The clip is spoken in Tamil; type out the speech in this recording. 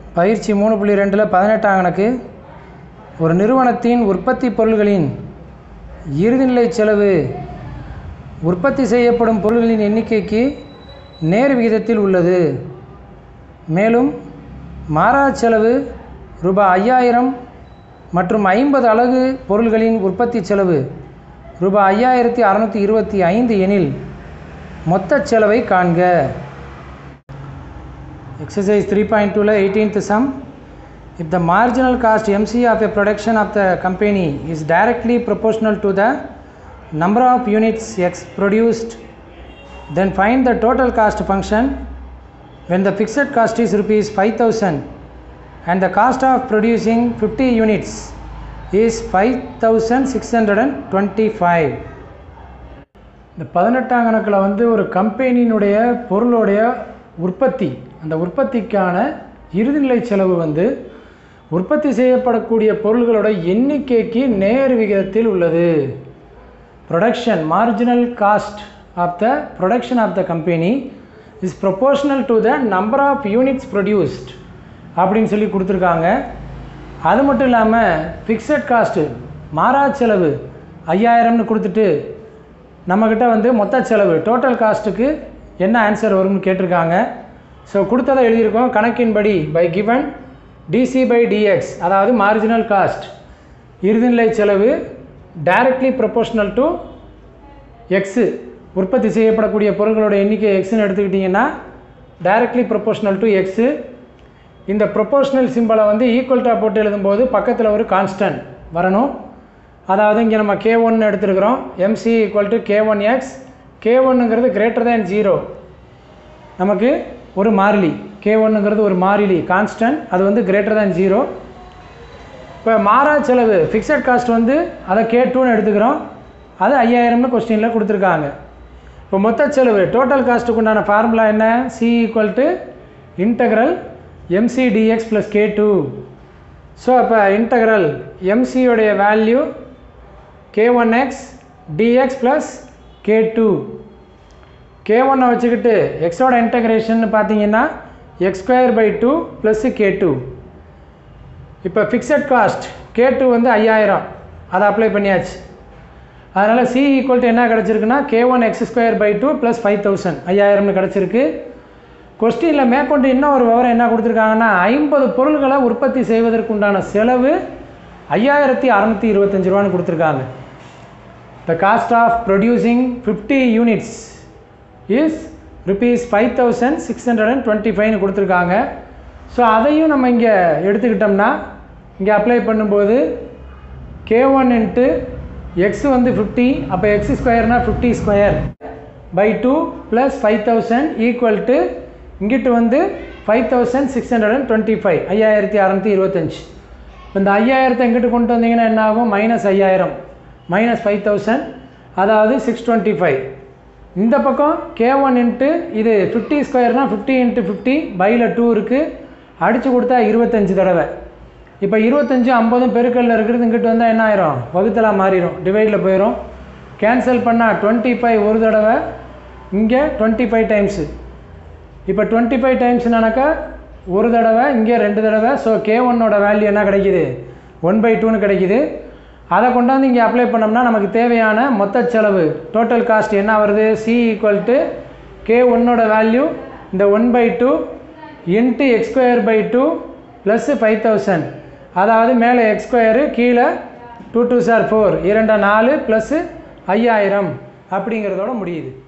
பயிற்சி மூணு புள்ளி ரெண்டில் பதினெட்டாம் கணக்கு ஒரு நிறுவனத்தின் உற்பத்தி பொருள்களின் இறுதிநிலை செலவு உற்பத்தி செய்யப்படும் பொருள்களின் எண்ணிக்கைக்கு நேர் விகிதத்தில் உள்ளது மேலும் மாறா செலவு ரூபாய் ஐயாயிரம் மற்றும் ஐம்பது அலகு பொருள்களின் உற்பத்தி செலவு ரூபாய் ஐயாயிரத்தி அறநூற்றி இருபத்தி ஐந்து எனில் மொத்த செலவை காண்க exercise 3.2 ல 18th sum if the marginal cost mc of a production of the company is directly proportional to the number of units x produced then find the total cost function when the fixed cost is rupees 5000 and the cost of producing 50 units is 5625 இந்த பதினெட்டாம் கணக்கில் வந்து ஒரு கம்பெனியினுடைய பொருளுடைய உற்பத்தி அந்த உற்பத்திக்கான இறுதிநிலை செலவு வந்து உற்பத்தி செய்யப்படக்கூடிய பொருள்களோட எண்ணிக்கைக்கு நேர் விகிதத்தில் உள்ளது production marginal cost of the production of the company is proportional to the number of units produced அப்படின்னு சொல்லி கொடுத்துருக்காங்க அது மட்டும் இல்லாமல் ஃபிக்ஸட் காஸ்ட்டு மாறா செலவு ஐயாயிரம்னு கொடுத்துட்டு நம்மக்கிட்ட வந்து மொத்த செலவு டோட்டல் காஸ்ட்டுக்கு என்ன ஆன்சர் வரும்னு கேட்டிருக்காங்க ஸோ கொடுத்ததை எழுதியிருக்கோம் கணக்கின்படி by given DC by DX அதாவது மார்ஜினல் காஸ்ட் இறுதிநிலை செலவு டைரக்ட்லி ப்ரொபோஷனல் டு எக்ஸு உற்பத்தி செய்யப்படக்கூடிய பொருட்களோட எண்ணிக்கை எக்ஸ்னு எடுத்துக்கிட்டிங்கன்னா டைரக்ட்லி ப்ரொபோஷனல் டு எக்ஸு இந்த ப்ரொபோஷனல் சிம்பலை வந்து ஈக்குவல்ட்டாக போட்டு எழுதும்போது பக்கத்தில் ஒரு கான்ஸ்டன்ட் வரணும் அதாவது இங்கே நம்ம கே ஒன் எடுத்துருக்குறோம் MC equal to K one X K ஒன்னுங்கிறது கிரேட்டர் தேன் ஜீரோ நமக்கு ஒரு மாறிலி கே ஒன்னுங்கிறது ஒரு மாறிலி கான்ஸ்டன்ட் அது வந்து கிரேட்டர் தேன் ஜீரோ இப்போ மாறா செலவு ஃபிக்ஸட் காஸ்ட் வந்து அதை கே டூன்னு எடுத்துக்கிறோம் அது ஐயாயிரம்னு கொஸ்டினில் கொடுத்துருக்காங்க இப்போ மொத்த செலவு டோட்டல் காஸ்ட்டுக்கு உண்டான ஃபார்முலா என்ன C equal to integral MC DX plus K two so அப்போ இன்டகிரல் எம்சியோடைய value K one X DX plus K two K ஒன்னை வச்சுக்கிட்டு எக்ஸோட இன்டகிரேஷன் பார்த்தீங்கன்னா X square by two plus K two இப்போ ஃபிக்ஸட் காஸ்ட் கே டூ வந்து ஐயாயிரம் அதை அப்ளை பண்ணியாச்சு அதனால் சி ஈக்குவல் டு என்ன கிடச்சிருக்குன்னா K one X square by two plus five thousand ஐயாயிரம்னு கிடச்சிருக்கு கொஸ்டினில் மேற்கொண்டு இன்னும் ஒரு விவரம் என்ன கொடுத்துருக்காங்கன்னா ஐம்பது பொருள்களை உற்பத்தி செய்வதற்கு உண்டான செலவு ஐயாயிரத்தி அறநூற்றி இருபத்தஞ்சி ரூபான்னு கொடுத்துருக்காங்க the cost of producing fifty units is rupees five thousand six hundred and twenty ஃபைவ்னு கொடுத்துருக்காங்க ஸோ அதையும் நம்ம இங்கே எடுத்துக்கிட்டோம்னா இங்கே அப்ளை பண்ணும்போது கே ஒன் இன்ட்டு எக்ஸ் வந்து ஃபிஃப்டி அப்போ எக்ஸ் ஸ்கொயர்னால் fifty square by two plus five thousand equal to இங்கிட்டு வந்து five thousand six hundred and twenty five ஐயாயிரத்தி அறநூற்றி இருபத்தஞ்சி இந்த ஐயாயிரத்தை எங்கிட்டு கொண்டு வந்தீங்கன்னா என்ன ஆகும் மைனஸ் ஐயாயிரம் மைனஸ் ஃபைவ் தௌசண்ட் அதாவது சிக்ஸ் டுவெண்ட்டி ஃபைவ் இந்த பக்கம் கே ஒன் இன்ட்டு இது ஃபிஃப்டி ஸ்கொயர்னால் ஃபிஃப்டி இன்ட்டு ஃபிஃப்டி பையில் டூ இருக்குது அடித்து கொடுத்தா இருபத்தஞ்சி தடவை இப்போ இருபத்தஞ்சி ஐம்பதும் பெருக்கல்ல இருக்கிறது இங்கிட்டு வந்தால் என்ன ஆயிரும் வகுத்தலாக மாறிடும் டிவைடில் போயிடும் கேன்சல் பண்ணால் டுவெண்ட்டி ஃபைவ் ஒரு தடவை இங்கே டுவெண்ட்டி ஃபைவ் டைம்ஸு இப்போ டுவெண்ட்டி ஃபைவ் டைம்ஸ்னாக்கா ஒரு தடவை இங்கே ரெண்டு தடவை ஸோ கே ஒன்னோட வேல்யூ என்ன கிடைக்குது ஒன் பை டூன்னு கிடைக்குது அதை கொண்டாந்து இங்கே அப்ளை பண்ணோம்னா நமக்கு தேவையான மொத்த செலவு டோட்டல் காஸ்ட் என்ன வருது சி ஈக்குவல் டு கே ஒன்னோட வேல்யூ இந்த one by two into X square by two plus five thousand அதாவது மேலே எக்ஸ் ஸ்கொயரு கீழே டூ டூ சார் ஃபோர் இரண்டா நாலு ப்ளஸ்ஸு ஐயாயிரம் அப்படிங்கிறதோட முடியுது